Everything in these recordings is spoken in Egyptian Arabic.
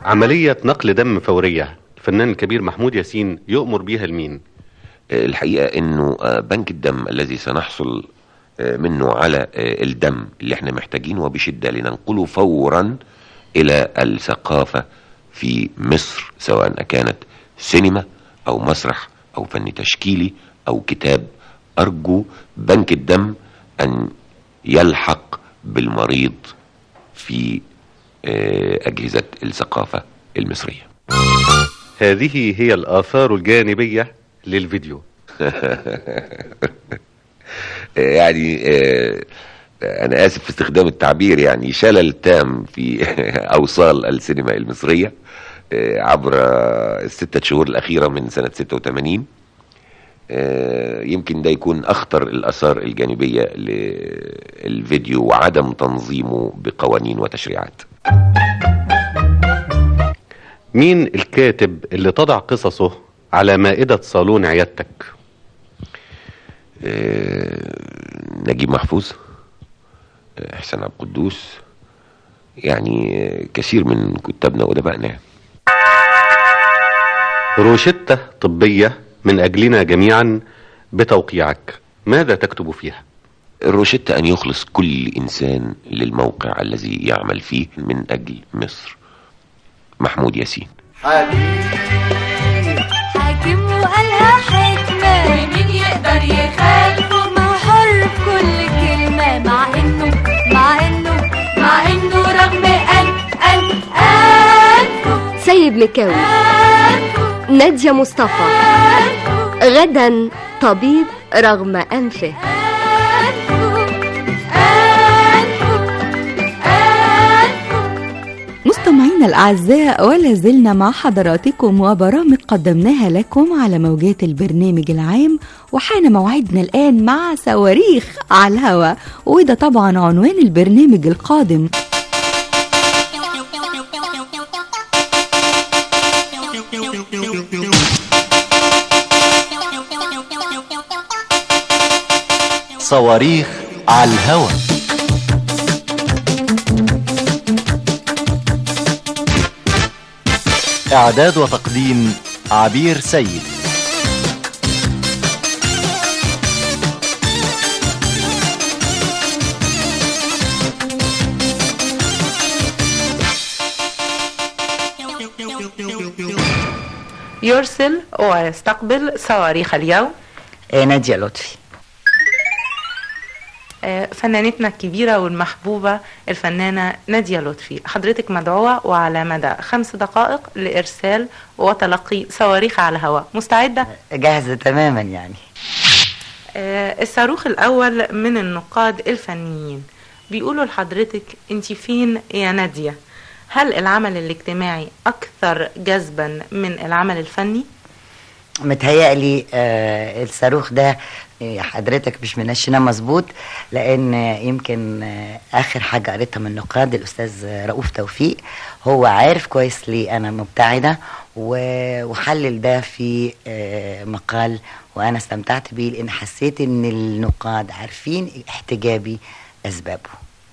عملية نقل دم فورية الفنان الكبير محمود ياسين يؤمر بيها لمين الحقيقة انه آه، بنك الدم الذي سنحصل آه، منه على آه، الدم اللي احنا محتاجينه وبشدة لننقله فورا الى الثقافة في مصر سواء كانت سينما او مسرح او فن تشكيلي او كتاب ارجو بنك الدم ان يلحق بالمريض في آه، اجهزة الثقافة المصرية هذه هي الآثار الجانبية للفيديو يعني آه، انا اسف في استخدام التعبير يعني شلل تام في اوصال السينما المصرية آه، عبر الستة شهور الاخيرة من سنة 86 آه، يمكن ده يكون اخطر الاثار الجانبية للفيديو وعدم تنظيمه بقوانين وتشريعات مين الكاتب اللي تضع قصصه على مائدة صالون عيادتك آه، نجيب محفوظ آه، حسين عبد القدوس يعني آه، كثير من كتابنا وادبائنا يعني. روشتة طبية من أجلنا جميعا بتوقيعك ماذا تكتب فيها الروشتة أن يخلص كل إنسان للموقع الذي يعمل فيه من أجل مصر محمود ياسين حاكم وقالها حكمة ومين يقدر يخالفه ما هو حر بكل كلمة مع انه مع انه مع انه رغم ان ان انفه سيد مكاوي انفه نادية مصطفى انفه غدا طبيب رغم أنفه مستمعينا الأعزاء ولا زلنا مع حضراتكم وبرامج قدمناها لكم على موجات البرنامج العام وحان موعدنا الآن مع صواريخ على الهواء وده طبعا عنوان البرنامج القادم صواريخ على الهوى إعداد وتقديم عبير سيد يرسل ويستقبل صواريخ اليوم آه، نادية لطفي آه، فنانتنا الكبيرة والمحبوبة الفنانة نادية لطفي حضرتك مدعوة وعلى مدى خمس دقائق لإرسال وتلقي صواريخ على الهواء مستعدة؟ جاهزة تماما يعني آه، الصاروخ الأول من النقاد الفنيين بيقولوا لحضرتك انت فين يا نادية هل العمل الاجتماعي أكثر جذبا من العمل الفني؟ متهيألي آه الصاروخ ده آه، حضرتك مش منشناه مظبوط لان آه، يمكن آه، اخر حاجه قريتها من نقاد الاستاذ آه، رؤوف توفيق هو عارف كويس لي انا مبتعده و- وحلل ده في آه، مقال وانا استمتعت بيه لان حسيت ان النقاد عارفين احتجابي اسبابه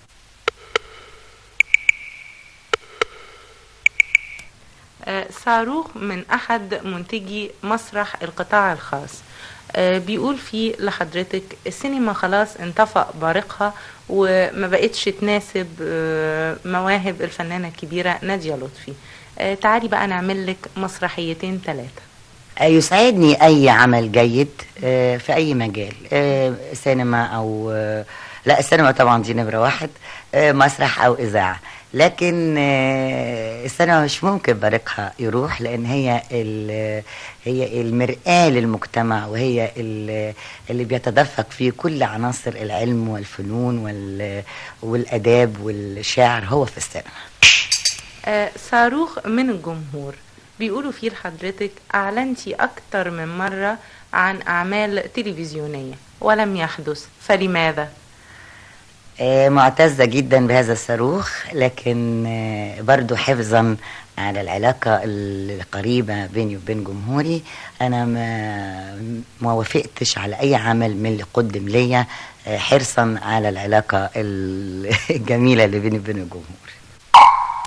آه، صاروخ من أحد منتجي مسرح القطاع الخاص آه، بيقول فيه لحضرتك السينما خلاص انطفأ بارقها وما بقتش تناسب آه، مواهب الفنانة الكبيرة نادية لطفي آه، تعالي بقى نعمل لك مسرحيتين ثلاثة آه، يسعدني اي عمل جيد آه، في اي مجال آه، سينما او آه، لا السينما طبعا دي نمره واحد آه، مسرح او اذاعه لكن آه، السينما مش ممكن بريقها يروح لان هي ال- هي المرآة للمجتمع وهي ال- اللي بيتدفق فيه كل عناصر العلم والفنون وال- والاداب والشعر هو في السينما آه، صاروخ من الجمهور بيقولوا فيه لحضرتك أعلنتي أكتر من مرة عن أعمال تلفزيونية ولم يحدث فلماذا؟ آه، معتزة جدا بهذا الصاروخ لكن آه، برضو حفظا على العلاقة القريبة بيني وبين جمهوري أنا ما ما وافقتش على أي عمل من اللي قدم ليا آه، حرصا على العلاقة ال- الجميلة اللي بيني وبين الجمهور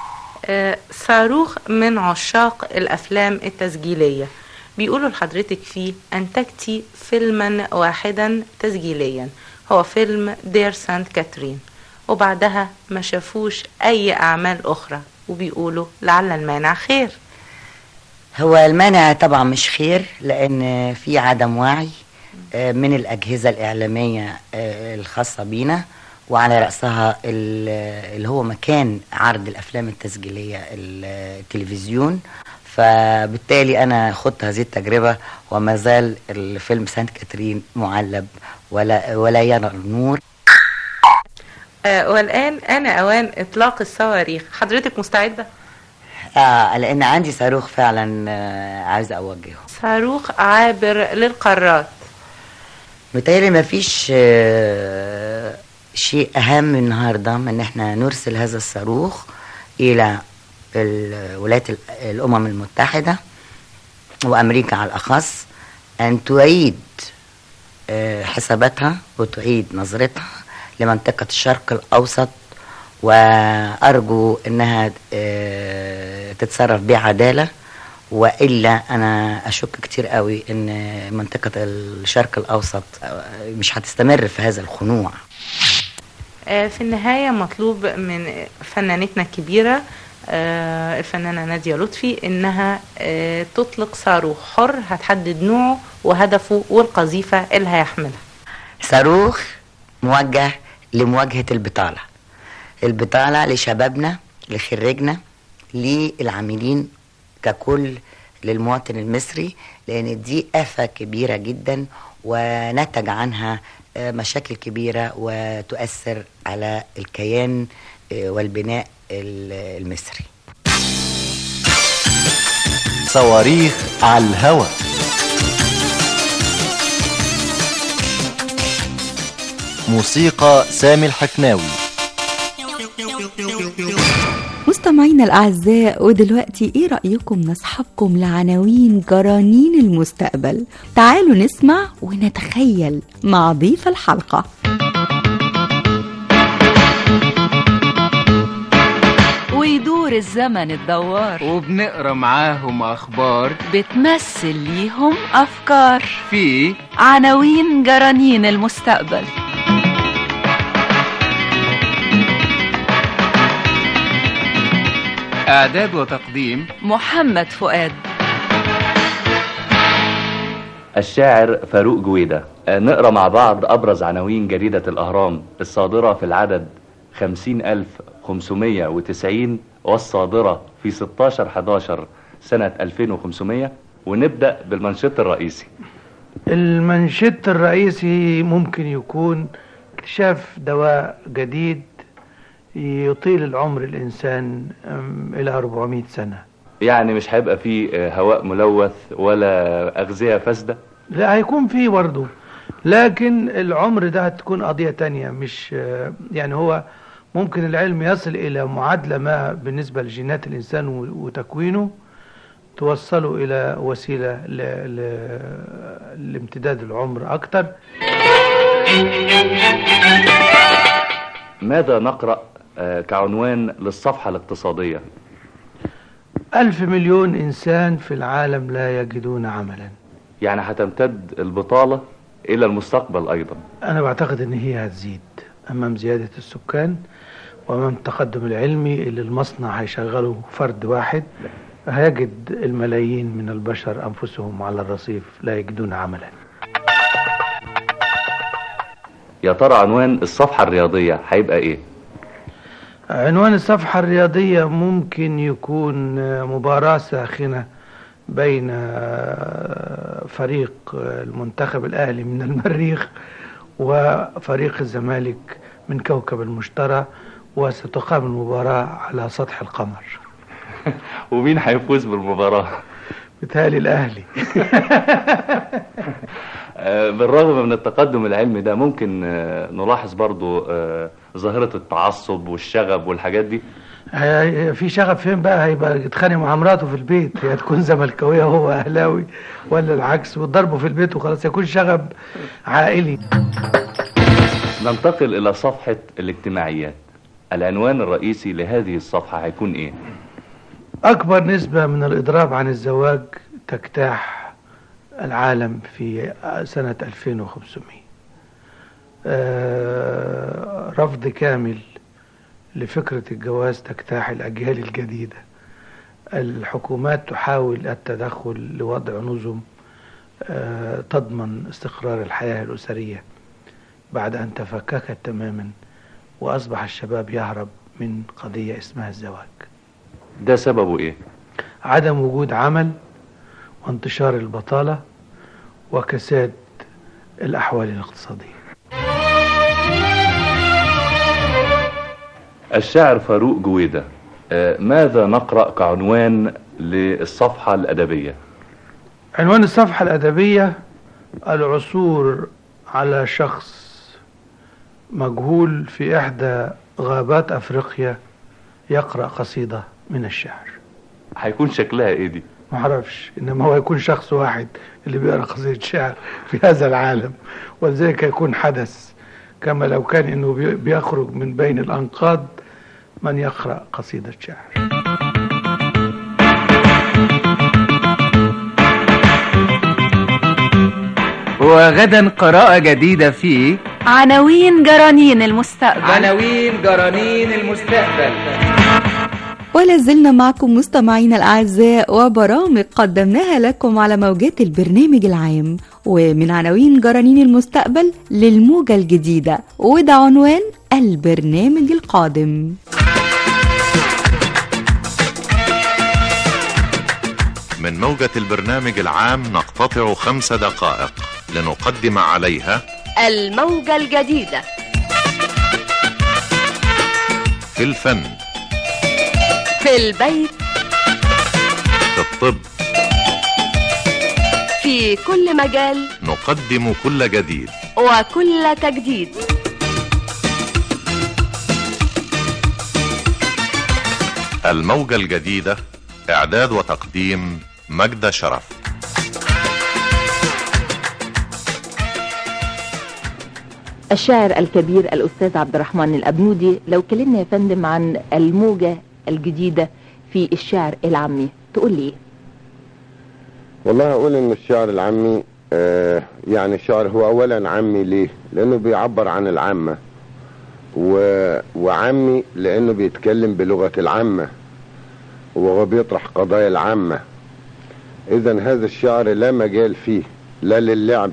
آه، صاروخ من عشاق الأفلام التسجيلية بيقولوا لحضرتك فيه أنتجتي فيلما واحدا تسجيليا هو فيلم دير سانت كاترين وبعدها ما شافوش أي أعمال أخرى وبيقولوا لعل المانع خير هو المانع طبعا مش خير لان في عدم وعي آه، من الاجهزه الاعلاميه آه، الخاصه بينا وعلى راسها ال- اللي هو مكان عرض الافلام التسجيليه ال- التلفزيون فبالتالي انا خدت هذه التجربه وما زال الفيلم سانت كاترين معلب ولا ولا يرى النور آه، والآن أنا أوان إطلاق الصواريخ حضرتك مستعدة؟ آه لان عندي صاروخ فعلا آه عايزه اوجهه صاروخ عابر للقارات متهيألي ما فيش آه، شيء أهم النهاردة من إن إحنا نرسل هذا الصاروخ إلى الولايات ال- الأمم المتحدة وأمريكا على الأخص أن تعيد آه، حساباتها وتعيد نظرتها لمنطقة الشرق الأوسط وأرجو أنها آه، تتصرف بعدالة والا انا اشك كتير قوي ان منطقه الشرق الاوسط آه، مش هتستمر في هذا الخنوع آه، في النهاية مطلوب من فنانتنا الكبيرة آه، الفنانة نادية لطفي إنها آه، تطلق صاروخ حر هتحدد نوعه وهدفه والقذيفة اللي هيحملها صاروخ موجه لمواجهه البطاله البطاله لشبابنا لخريجنا للعاملين ككل للمواطن المصري لان دي افه كبيره جدا ونتج عنها آه، مشاكل كبيره وتؤثر على الكيان آه، والبناء ال- المصري صواريخ على الهوى موسيقى سامي الحفناوي مستمعينا الأعزاء ودلوقتي إيه رأيكم نصحبكم لعناوين جرانين المستقبل تعالوا نسمع ونتخيل مع ضيف الحلقة ويدور الزمن الدوار وبنقرا معاهم اخبار بتمثل ليهم أفكار في عناوين جرانين المستقبل اعداد وتقديم محمد فؤاد الشاعر فاروق جويدة آه، نقرأ مع بعض أبرز عناوين جريدة الأهرام الصادرة في العدد 50590 والصادرة في 16-11 سنة 2500 ونبدأ بالمنشط الرئيسي المنشط الرئيسي ممكن يكون اكتشاف دواء جديد يطيل العمر الإنسان أم، إلى 400 سنة يعني مش هيبقى فيه آه، هواء ملوث ولا أغذية فاسدة لا هيكون فيه برضه لكن العمر ده هتكون قضية تانية مش آه، يعني هو ممكن العلم يصل إلى معادلة ما بالنسبة لجينات الإنسان و- وتكوينه توصله إلى وسيلة ل... ل... لامتداد العمر أكتر ماذا نقرأ آه، كعنوان للصفحة الاقتصادية ألف مليون إنسان في العالم لا يجدون عملا يعني هتمتد البطالة إلى المستقبل أيضا أنا بعتقد إن هي هتزيد أمام زيادة السكان وأمام التقدم العلمي اللي المصنع هيشغله فرد واحد هيجد الملايين من البشر أنفسهم على الرصيف لا يجدون عملا يا ترى عنوان الصفحة الرياضية هيبقى إيه عنوان الصفحة الرياضية ممكن يكون مباراة ساخنة بين فريق المنتخب الأهلي من المريخ وفريق الزمالك من كوكب المشتري وستقام المباراة على سطح القمر ومين هيفوز بالمباراة بتهيألي الأهلي آه، بالرغم من التقدم العلمي ده ممكن آه، نلاحظ برضو آه، ظاهرة التعصب والشغب والحاجات دي هي- في شغف فين بقى هيبقى يتخانق مع مراته في البيت هي تكون زملكاويه وهو اهلاوي ولا العكس وضربه في البيت وخلاص يكون شغب عائلي ننتقل إلى صفحة الاجتماعيات العنوان الرئيسي لهذه الصفحة هيكون إيه؟ أكبر نسبة من الإضراب عن الزواج تجتاح العالم في سنة 2500 آه، رفض كامل لفكرة الجواز تجتاح الأجيال الجديدة الحكومات تحاول التدخل لوضع نظم آه، تضمن استقرار الحياة الأسرية بعد أن تفككت تماما وأصبح الشباب يهرب من قضية اسمها الزواج ده سببه ايه عدم وجود عمل وانتشار البطالة وكساد الأحوال الاقتصادية الشاعر فاروق جويدة آه، ماذا نقرأ كعنوان للصفحة الأدبية عنوان الصفحة الأدبية العثور على شخص مجهول في إحدى غابات أفريقيا يقرأ قصيدة من الشعر هيكون شكلها ايه دي معرفش إنما هو يكون شخص واحد اللي بيقرأ قصيدة شعر في هذا العالم ولذلك يكون حدث كما لو كان إنه بي- بيخرج من بين الأنقاض من يقرأ قصيدة شعر وغدا قراءة جديدة في عناوين جرانين المستقبل عناوين جرانين المستقبل ولا زلنا معكم مستمعينا الأعزاء وبرامج قدمناها لكم على موجات البرنامج العام ومن عناوين جرانين المستقبل للموجة الجديدة وده عنوان البرنامج القادم من موجة البرنامج العام نقتطع خمس دقائق لنقدم عليها الموجة الجديدة في الفن في البيت في الطب في كل مجال نقدم كل جديد وكل تجديد الموجة الجديدة إعداد وتقديم مجد شرف الشاعر الكبير الأستاذ عبد الرحمن الأبنودي لو كلمنا يا فندم عن الموجة الجديدة في الشعر العامي تقول لي إيه؟ والله اقول ان الشعر العامي آه يعني الشعر هو اولا عامي ليه لانه بيعبر عن العامة و... وعامي لانه بيتكلم بلغة العامة وهو بيطرح قضايا العامة اذا هذا الشعر لا مجال فيه لا للعب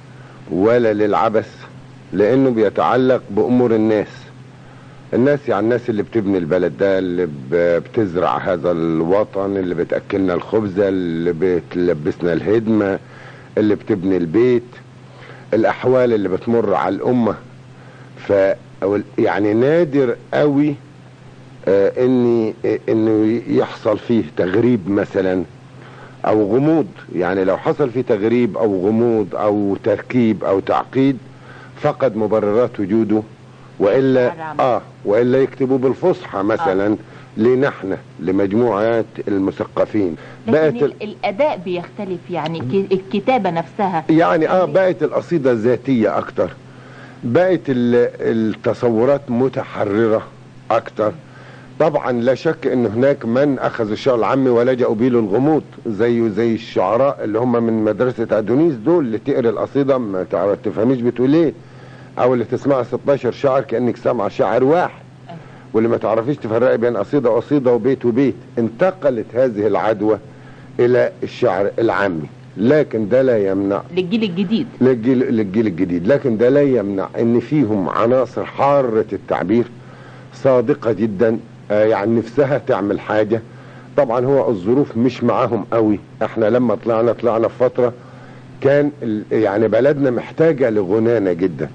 ولا للعبث لانه بيتعلق بامور الناس الناس يعني الناس اللي بتبني البلد ده اللي ب- بتزرع هذا الوطن اللي بتأكلنا الخبزة اللي بتلبسنا الهدمة اللي بتبني البيت الأحوال اللي بتمر على الأمة ف أو ال- يعني نادر قوي آه اني آه، انه يحصل فيه تغريب مثلا او غموض يعني لو حصل فيه تغريب او غموض او تركيب او تعقيد فقد مبررات وجوده والا اه والا يكتبوا بالفصحى مثلا لينا احنا لمجموعات المثقفين بقت لكن ال... ال- الأداء بيختلف يعني ك- الكتابة نفسها يعني اه بقت القصيده ذاتيه اكتر بقت ال- التصورات متحرره اكتر طبعا لا شك ان هناك من اخذوا الشعر العامي ولجأوا بيه للغموض زيه زي الشعراء اللي هم من مدرسه ادونيس دول اللي تقرا القصيده ما تعرف تفهميش بتقول ايه او اللي تسمع 16 شعر كانك سامعه شاعر واحد واللي ما تعرفيش تفرقي بين قصيده وقصيده وبيت وبيت انتقلت هذه العدوى الى الشعر العامي لكن ده لا يمنع للجيل الجديد للجيل, للجيل الجديد لكن ده لا يمنع ان فيهم عناصر حارة التعبير صادقة جدا آه يعني نفسها تعمل حاجة طبعا هو الظروف مش معاهم قوي احنا لما طلعنا طلعنا في فترة كان ال- يعني بلدنا محتاجة لغنانة جدا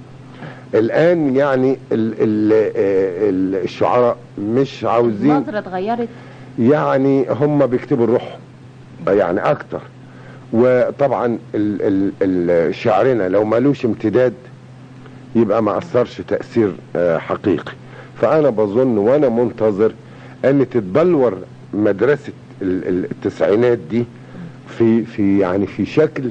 الان يعني ال ال ال الشعراء مش عاوزين النظرة اتغيرت يعني هم بيكتبوا الروح يعني اكتر وطبعا ال ال ال شعرنا لو مالوش امتداد يبقى ما اثرش تاثير آه، حقيقي فانا بظن وانا منتظر ان تتبلور مدرسه ال- ال- التسعينات دي في في يعني في شكل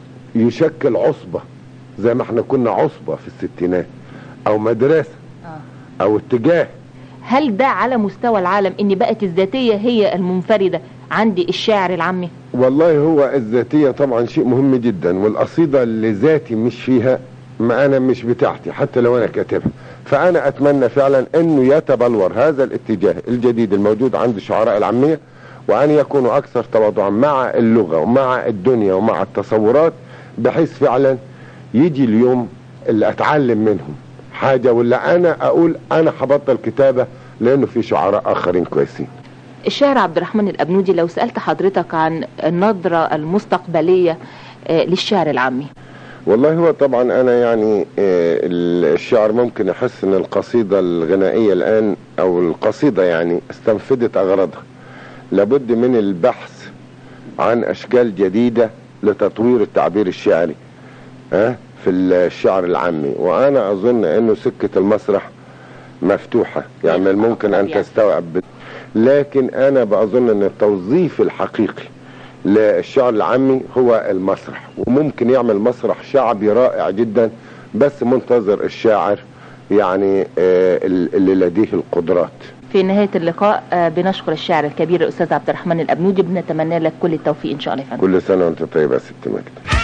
يشكل عصبه زي ما احنا كنا عصبه في الستينات او مدرسه او اتجاه هل ده على مستوى العالم ان بقت الذاتيه هي المنفرده عند الشاعر العامي والله هو الذاتية طبعا شيء مهم جدا والقصيدة اللي ذاتي مش فيها ما أنا مش بتاعتي حتى لو أنا كاتبها فأنا أتمنى فعلا أنه يتبلور هذا الاتجاه الجديد الموجود عند الشعراء العامية وأن يكونوا أكثر تواضعا مع اللغة ومع الدنيا ومع التصورات بحيث فعلا يجي اليوم اللي أتعلم منهم حاجة ولا أنا أقول أنا هبطل كتابة لأنه في شعراء آخرين كويسين الشاعر عبد الرحمن الابنودي لو سالت حضرتك عن النظره المستقبليه آه، للشعر العامي والله هو طبعا انا يعني آه، الشعر ممكن يحس ان القصيدة الغنائية الان او القصيدة يعني استنفدت اغراضها لابد من البحث عن اشكال جديدة لتطوير التعبير الشعري ها في الشعر العامي وانا اظن انه سكة المسرح مفتوحة يعني من الممكن ان تستوعب بت- لكن انا بظن ان التوظيف الحقيقي للشعر العامي هو المسرح وممكن يعمل مسرح شعبي رائع جدا بس منتظر الشاعر يعني آه، اللي لديه القدرات في نهايه اللقاء آه، بنشكر الشاعر الكبير الاستاذ عبد الرحمن الابنودي بنتمنى لك كل التوفيق ان شاء الله يا فندم كل سنة وانت طيب يا ست مجد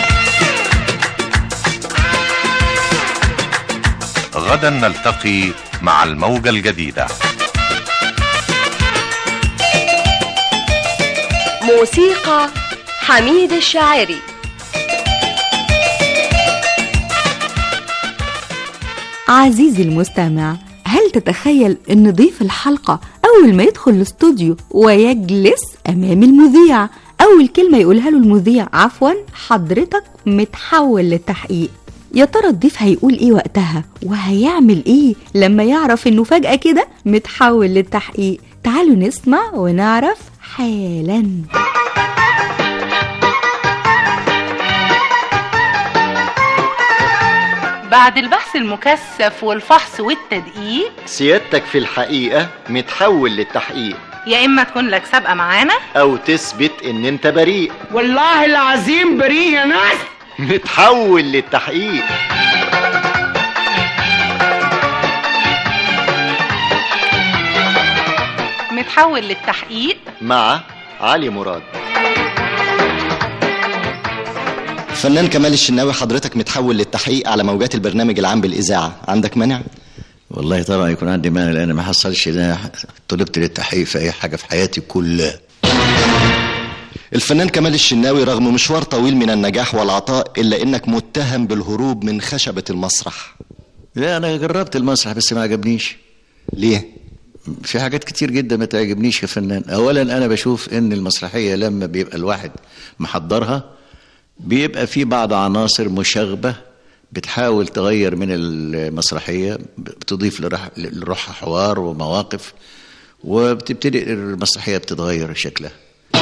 غدا نلتقي مع الموجة الجديدة موسيقى حميد الشاعري عزيزي المستمع هل تتخيل ان ضيف الحلقة اول ما يدخل الاستوديو ويجلس امام المذيع اول كلمة يقولها له المذيع عفوا حضرتك متحول للتحقيق يا ترى الضيف هيقول ايه وقتها وهيعمل ايه لما يعرف انه فجأة كده متحول للتحقيق تعالوا نسمع ونعرف حالا بعد البحث المكثف والفحص والتدقيق سيادتك في الحقيقة متحول للتحقيق يا اما تكون لك سابقه معانا او تثبت ان انت بريء والله العظيم بريء يا ناس متحول للتحقيق متحول للتحقيق مع علي مراد فنان كمال الشناوي حضرتك متحول للتحقيق على موجات البرنامج العام بالإذاعة عندك مانع؟ والله طبعا يكون عندي مانع لان ما حصلش ان انا طلبت للتحقيق في اي حاجه في حياتي كلها الفنان كمال الشناوي رغم مشوار طويل من النجاح والعطاء إلا إنك متهم بالهروب من خشبة المسرح لا انا جربت المسرح بس ما عجبنيش ليه في حاجات كتير جدا ما تعجبنيش كفنان اولا انا بشوف ان المسرحيه لما بيبقى الواحد محضرها بيبقى في بعض عناصر مشاغبه بتحاول تغير من المسرحيه بتضيف لروح- لروحها حوار ومواقف وبتبتدي المسرحيه بتتغير شكلها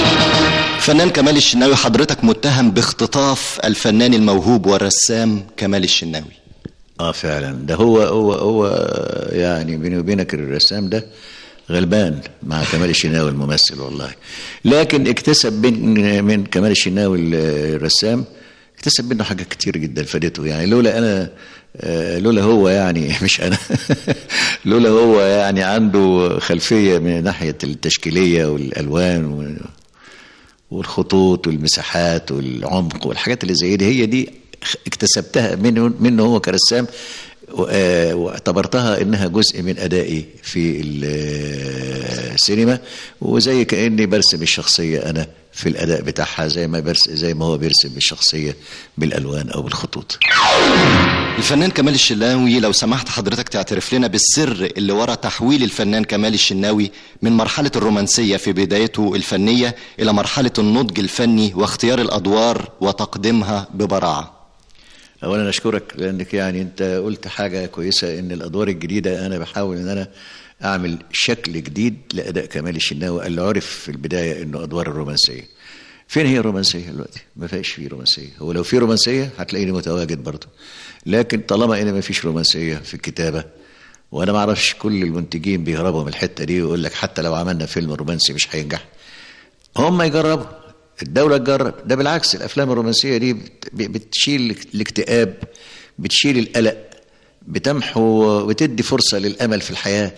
فنان كمال الشناوي حضرتك متهم باختطاف الفنان الموهوب والرسام كمال الشناوي اه فعلا ده هو هو هو يعني بيني وبينك الرسام ده غلبان مع كمال الشناوي الممثل والله لكن اكتسب من من كمال الشناوي الرسام اكتسب منه حاجات كتير جدا فادته يعني لولا انا آه، لولا هو يعني مش انا لولا هو يعني عنده خلفيه من ناحيه التشكيليه والالوان وال- والخطوط والمساحات والعمق والحاجات اللي زي دي هي دي اكتسبتها منه منه هو كرسام و- آه، واعتبرتها انها جزء من ادائي في ال- السينما وزي كاني برسم الشخصيه انا في الاداء بتاعها زي ما برس زي ما هو بيرسم الشخصيه بالالوان او بالخطوط الفنان كمال الشناوي لو سمحت حضرتك تعترف لنا بالسر اللي ورا تحويل الفنان كمال الشناوي من مرحلة الرومانسية في بدايته الفنية إلى مرحلة النضج الفني واختيار الأدوار وتقديمها ببراعة اولا اشكرك لانك يعني انت قلت حاجه كويسه ان الادوار الجديده انا بحاول ان انا اعمل شكل جديد لاداء كمال الشناوي اللي عرف في البدايه انه ادوار الرومانسيه فين هي الرومانسيه دلوقتي ما فيش فيه رومانسيه هو لو في رومانسيه هتلاقيني متواجد برضه لكن طالما ان ما فيش رومانسيه في الكتابه وانا ما اعرفش كل المنتجين بيهربوا من الحته دي ويقول لك حتى لو عملنا فيلم رومانسي مش هينجح هم يجربوا الدولة تجرب ده بالعكس الأفلام الرومانسية دي بت- بتشيل الاكتئاب بتشيل القلق بتمحو وتدي فرصة للأمل في الحياة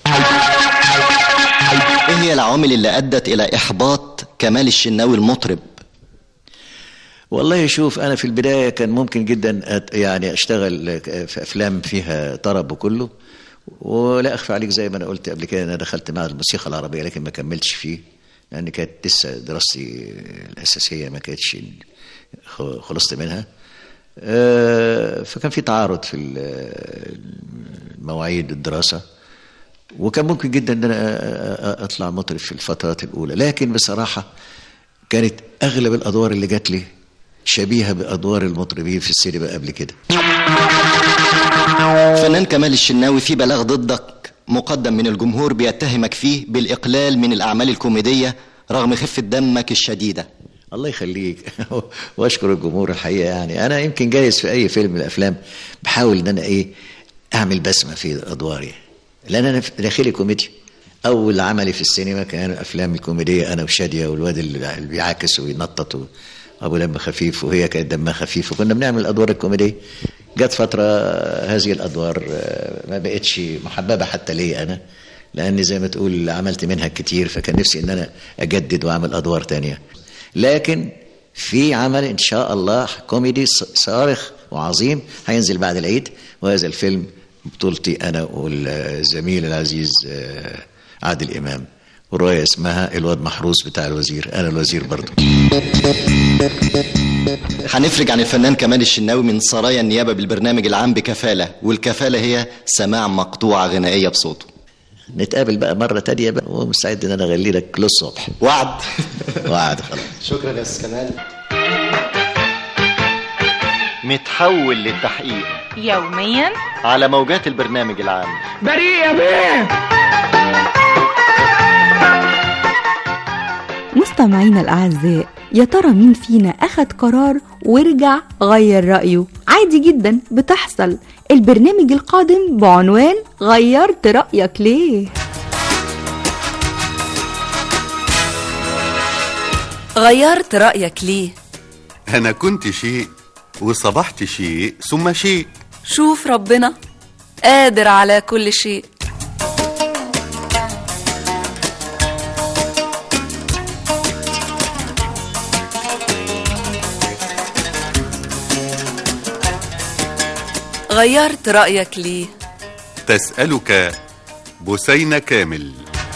ايه هي العوامل اللي ادت الى احباط كمال الشناوي المطرب والله شوف أنا في البداية كان ممكن جدا أت يعني أشتغل في أفلام فيها طرب وكله ولا أخفى عليك زي ما أنا قلت قبل كده أنا دخلت مع الموسيقى العربية لكن ما كملتش فيه لأن كانت لسه دراستي الأساسية ما كانتش خلصت منها آه، فكان في تعارض في ال- مواعيد الدراسة وكان ممكن جدا ان انا اطلع مطرب في الفترات الاولى لكن بصراحه كانت اغلب الادوار اللي جات لي شبيهه بادوار المطربين في السينما قبل كده فنان كمال الشناوي في بلاغ ضدك مقدم من الجمهور بيتهمك فيه بالاقلال من الاعمال الكوميديه رغم خفه دمك الشديده الله يخليك واشكر الجمهور الحقيقه يعني انا يمكن جايز في اي فيلم من الافلام بحاول ان انا ايه اعمل بسمه في ادواري لان انا في داخلي كوميديا اول عملي في السينما كان افلام الكوميديه انا وشاديه والواد اللي اللي بيعاكس وينطط و- ابو دم خفيف وهي كانت دمها خفيف وكنا بنعمل الادوار الكوميديه جت فتره هذه الادوار آه، ما بقتش محببه حتى ليا انا لاني زي ما تقول عملت منها كتير فكان نفسي ان انا اجدد واعمل ادوار تانية لكن في عمل ان شاء الله كوميدي ص- صارخ وعظيم هينزل بعد العيد وهذا الفيلم بطولتي انا والزميل العزيز آه، عادل امام والروايه اسمها الواد محروس بتاع الوزير انا الوزير برضه هنفرج عن الفنان كمال الشناوي من سرايا النيابه بالبرنامج العام بكفاله والكفاله هي سماع مقطوعه غنائيه بصوته نتقابل بقى مره تانية بقى ومستعد ان انا اغني لك للصبح وعد وعد خلاص شكرا يا استاذ كمال متحول للتحقيق يوميا على موجات البرنامج العام بريء يا بيه مستمعينا الأعزاء يا ترى مين فينا أخد قرار ورجع غير رأيه عادي جدا بتحصل البرنامج القادم بعنوان غيرت رأيك ليه غيرت رأيك ليه؟ أنا كنت شيء وصبحت شيء ثم شيء شوف ربنا قادر على كل شيء غيرت رأيك ليه؟ تسألك بسينة كامل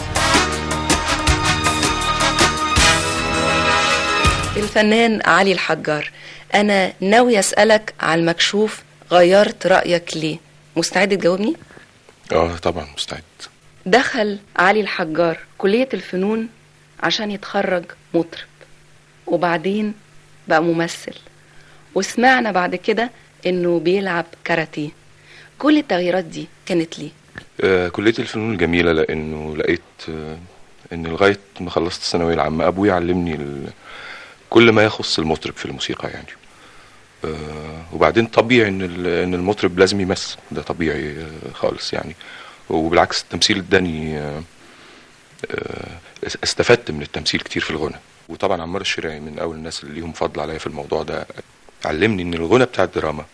الفنان علي الحجار أنا ناوي أسألك على المكشوف غيرت رأيك ليه مستعد تجاوبني؟ اه طبعا مستعد دخل علي الحجار كلية الفنون عشان يتخرج مطرب وبعدين بقى ممثل وسمعنا بعد كده انه بيلعب كاراتيه كل التغييرات دي كانت ليه آه كلية الفنون الجميلة لأنه لقيت آه إن لغاية ما خلصت الثانوية العامة أبوي علمني ال... كل ما يخص المطرب في الموسيقى يعني آه وبعدين طبيعي إن ال- إن المطرب لازم يمثل ده طبيعي آه خالص يعني وبالعكس التمثيل اداني آه آه استفدت من التمثيل كتير في الغنى وطبعا عمار الشريعي من أول الناس اللي ليهم فضل عليا في الموضوع ده علمني إن الغنى بتاع الدراما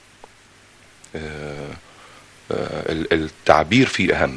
آه آه، ال- التعبير فيه أهم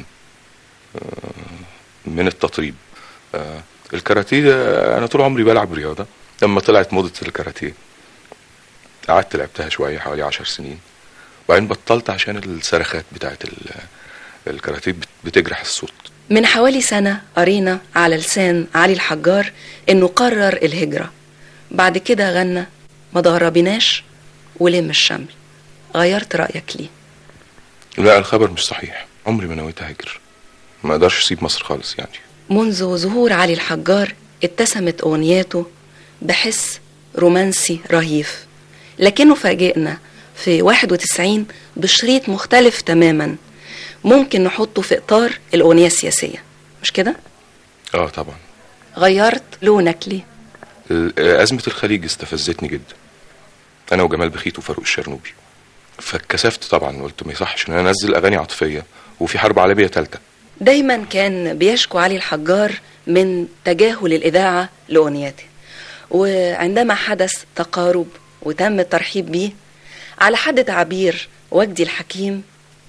آه، من التطريب آه، الكاراتيه آه، أنا طول عمري بلعب رياضة لما طلعت موضة الكاراتيه قعدت لعبتها شوية حوالي عشر سنين وبعدين بطلت عشان الصرخات بتاعت ال- الكاراتيه بت- بتجرح الصوت من حوالي سنة قرينا على لسان علي الحجار انه قرر الهجرة بعد كده غنى ما تغربناش ولم الشمل غيرت رأيك ليه لا الخبر مش صحيح عمري ما نويت أهاجر ما أقدرش أسيب مصر خالص يعني منذ ظهور علي الحجار اتسمت أغنياته بحس رومانسي رهيف لكنه فاجئنا في 91 بشريط مختلف تماما ممكن نحطه في إطار الأغنية السياسية مش كده؟ اه طبعا غيرت لونك ليه؟ ال- أزمة الخليج استفزتني جدا أنا وجمال بخيت وفاروق الشرنوبي فاتكسفت طبعا قلت ما يصحش إن أنا أنزل أغاني عاطفية وفي حرب عالمية تالتة دايما كان بيشكو علي الحجار من تجاهل الإذاعة لأغنياته وعندما حدث تقارب وتم الترحيب بيه على حد تعبير وجدي الحكيم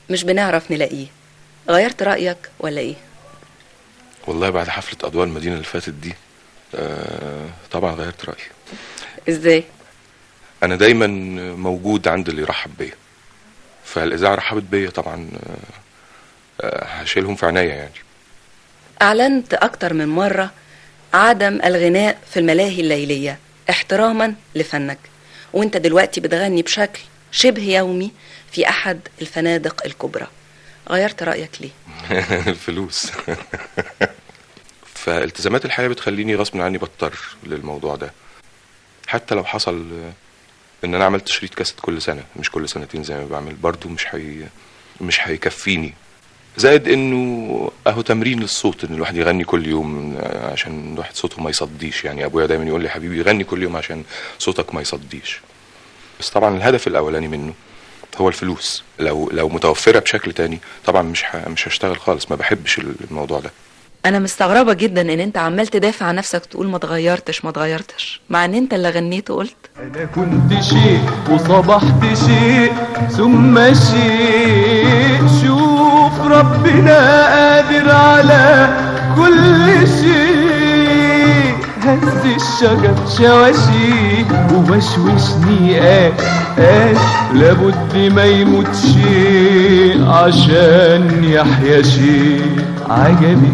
مش بنعرف نلاقيه غيرت رأيك ولا ايه والله بعد حفلة أضواء المدينة اللي فاتت دي آه طبعا غيرت رأيي ازاي أنا دايما موجود عند اللي يرحب بيا فالإذاعة رحبت بيا طبعا آه، آه، هشيلهم في عناية يعني أعلنت أكتر من مرة عدم الغناء في الملاهي الليلية احتراما لفنك وانت دلوقتي بتغني بشكل شبه يومي في أحد الفنادق الكبرى غيرت رأيك ليه؟ الفلوس فالتزامات الحياة بتخليني غصب عني بضطر للموضوع ده حتى لو حصل آه، ان انا عملت شريط كاسيت كل سنة مش كل سنتين زي ما بعمل برضو مش هي مش هيكفيني زائد انه اهو تمرين للصوت ان الواحد يغني كل يوم آه، عشان الواحد صوته ما يصديش يعني ابويا دايما يقول لي حبيبي غني كل يوم عشان صوتك ما يصديش بس طبعا الهدف الاولاني منه هو الفلوس لو لو متوفره بشكل تاني طبعا مش ه- مش هشتغل خالص ما بحبش الموضوع ده أنا مستغربة جدا إن أنت عمال تدافع عن نفسك تقول ما اتغيرتش ما اتغيرتش مع إن أنت اللي غنيت وقلت كنت شيء وصبحت شيء ثم شيء شوف ربنا قادر على كل شيء هز الشجر شواشي ووشوشني قال قال لابد ما يموت شيء عشان يحيا شيء عجبي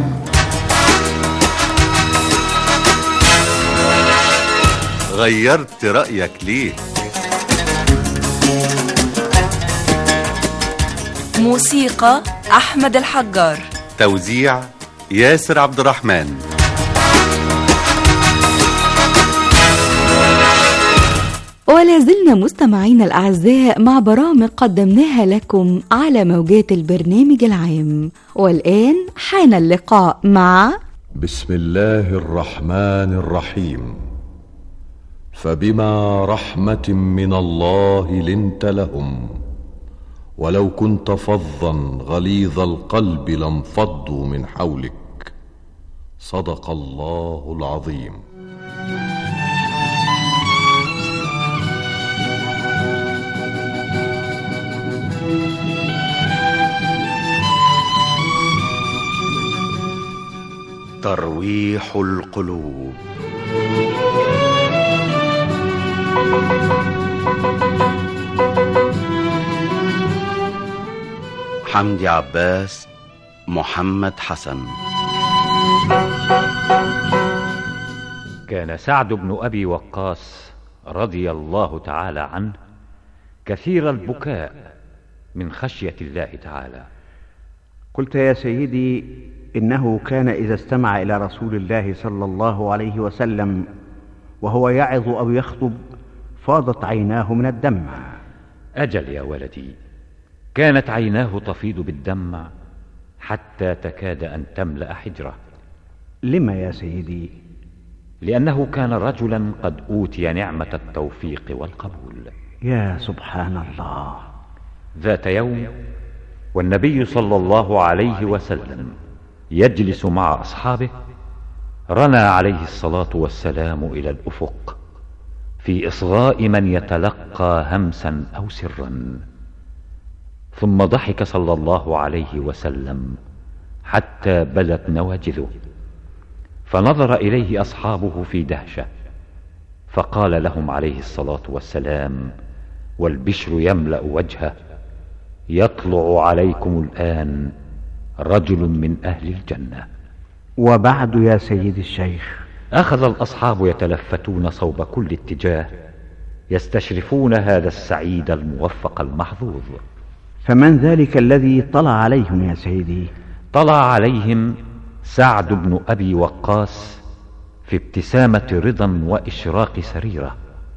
غيرت رأيك ليه موسيقى أحمد الحجار توزيع ياسر عبد الرحمن ولا زلنا مستمعين الأعزاء مع برامج قدمناها لكم على موجات البرنامج العام والآن حان اللقاء مع بسم الله الرحمن الرحيم فبما رحمه من الله لنت لهم ولو كنت فظا غليظ القلب لانفضوا من حولك صدق الله العظيم ترويح القلوب حمدي عباس محمد حسن كان سعد بن ابي وقاص رضي الله تعالى عنه كثير البكاء من خشيه الله تعالى قلت يا سيدي انه كان اذا استمع الى رسول الله صلى الله عليه وسلم وهو يعظ او يخطب فاضت عيناه من الدمع اجل يا ولدي كانت عيناه تفيض بالدمع حتى تكاد ان تملا حجره لما يا سيدي لانه كان رجلا قد اوتي نعمه التوفيق والقبول يا سبحان الله ذات يوم والنبي صلى الله عليه وسلم يجلس مع اصحابه رنى عليه الصلاه والسلام الى الافق في اصغاء من يتلقى همسا او سرا ثم ضحك صلى الله عليه وسلم حتى بدت نواجذه فنظر اليه اصحابه في دهشه فقال لهم عليه الصلاه والسلام والبشر يملا وجهه يطلع عليكم الان رجل من اهل الجنه وبعد يا سيدي الشيخ اخذ الاصحاب يتلفتون صوب كل اتجاه يستشرفون هذا السعيد الموفق المحظوظ فمن ذلك الذي طلع عليهم يا سيدي طلع عليهم سعد بن ابي وقاص في ابتسامه رضا واشراق سريره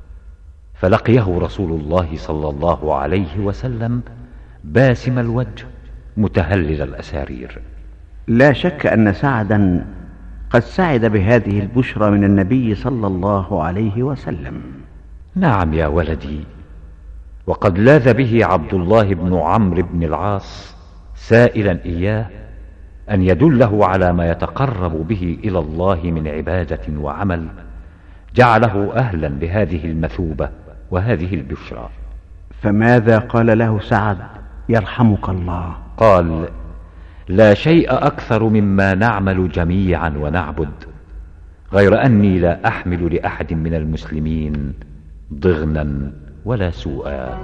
فلقيه رسول الله صلى الله عليه وسلم باسم الوجه متهلل الاسارير لا شك ان سعدا قد سعد بهذه البشرى من النبي صلى الله عليه وسلم نعم يا ولدي وقد لاذ به عبد الله بن عمرو بن العاص سائلا اياه ان يدله على ما يتقرب به الى الله من عباده وعمل جعله اهلا لهذه المثوبه وهذه البشرى فماذا قال له سعد يرحمك الله قال لا شيء اكثر مما نعمل جميعا ونعبد غير اني لا احمل لاحد من المسلمين ضغنا ولا سوءا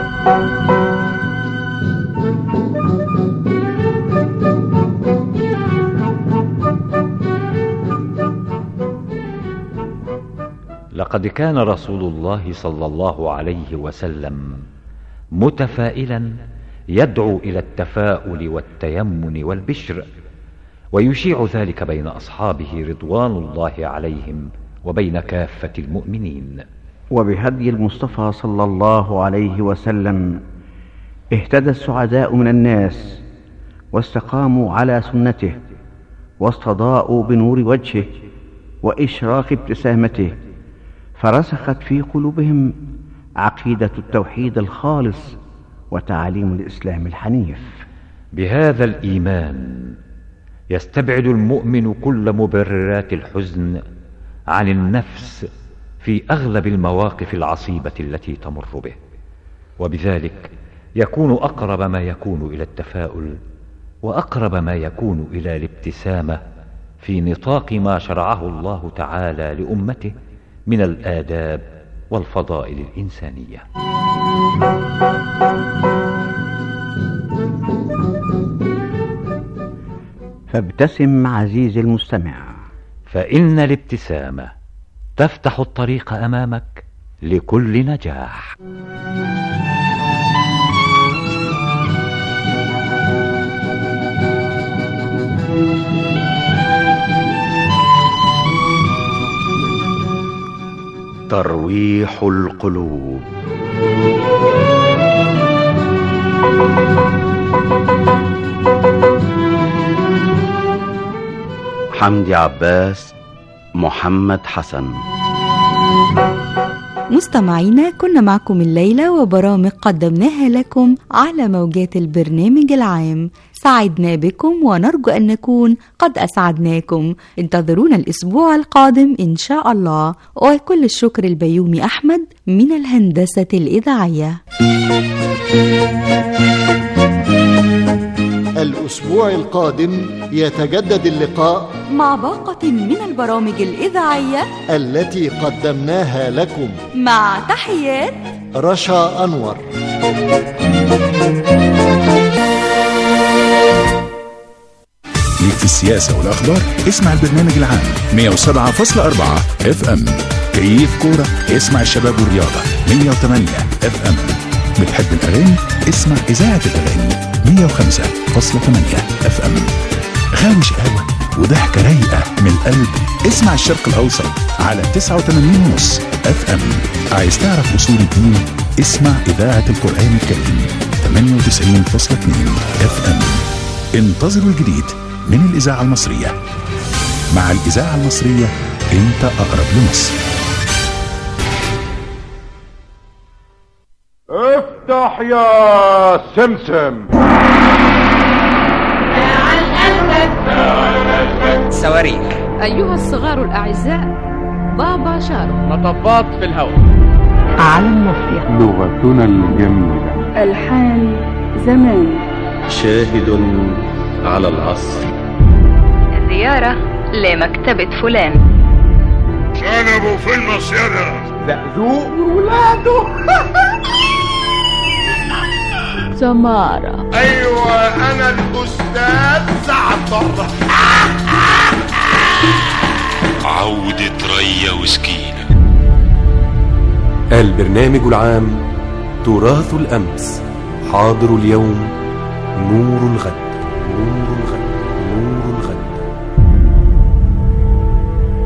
لقد كان رسول الله صلى الله عليه وسلم متفائلا يدعو الى التفاؤل والتيمن والبشر ويشيع ذلك بين اصحابه رضوان الله عليهم وبين كافه المؤمنين وبهدي المصطفى صلى الله عليه وسلم اهتدى السعداء من الناس واستقاموا على سنته واستضاءوا بنور وجهه واشراق ابتسامته فرسخت في قلوبهم عقيده التوحيد الخالص وتعاليم الاسلام الحنيف بهذا الايمان يستبعد المؤمن كل مبررات الحزن عن النفس في اغلب المواقف العصيبه التي تمر به وبذلك يكون اقرب ما يكون الى التفاؤل واقرب ما يكون الى الابتسامه في نطاق ما شرعه الله تعالى لامته من الاداب والفضائل الانسانيه فابتسم عزيزي المستمع فان الابتسامه تفتح الطريق امامك لكل نجاح ترويح القلوب حمدي عباس محمد حسن مستمعينا كنا معكم الليلة وبرامج قدمناها لكم على موجات البرنامج العام سعدنا بكم ونرجو أن نكون قد أسعدناكم انتظرونا الأسبوع القادم إن شاء الله وكل الشكر البيومي أحمد من الهندسة الإذاعية الأسبوع القادم يتجدد اللقاء مع باقة من البرامج الإذاعية التي قدمناها لكم مع تحيات رشا أنور ليك في السياسة والأخبار اسمع البرنامج العام 107.4 اف ام كيف كورة اسمع الشباب والرياضة 108 اف ام بتحب الأغاني اسمع إذاعة الأغاني 105.8 اف ام غاوي شقاوة وضحكة رايقة من القلب اسمع الشرق الأوسط على 89.5 اف ام عايز تعرف أصول الدين اسمع إذاعة القرآن الكريم 98.2 اف ام انتظروا الجديد من الإذاعة المصرية مع الإذاعة المصرية أنت أقرب لمصر افتح يا سمسم صواريخ أيها الصغار الأعزاء بابا شارو مطبات في الهواء على المفرق لغتنا الجميلة ألحان زمان شاهد على العصر زيارة لمكتبة فلان شنبوا في المصيدة زقزوق وولاده سمارة ايوه انا الاستاذ زعتر عودة ريا وسكينة البرنامج العام تراث الأمس حاضر اليوم نور الغد نور الغد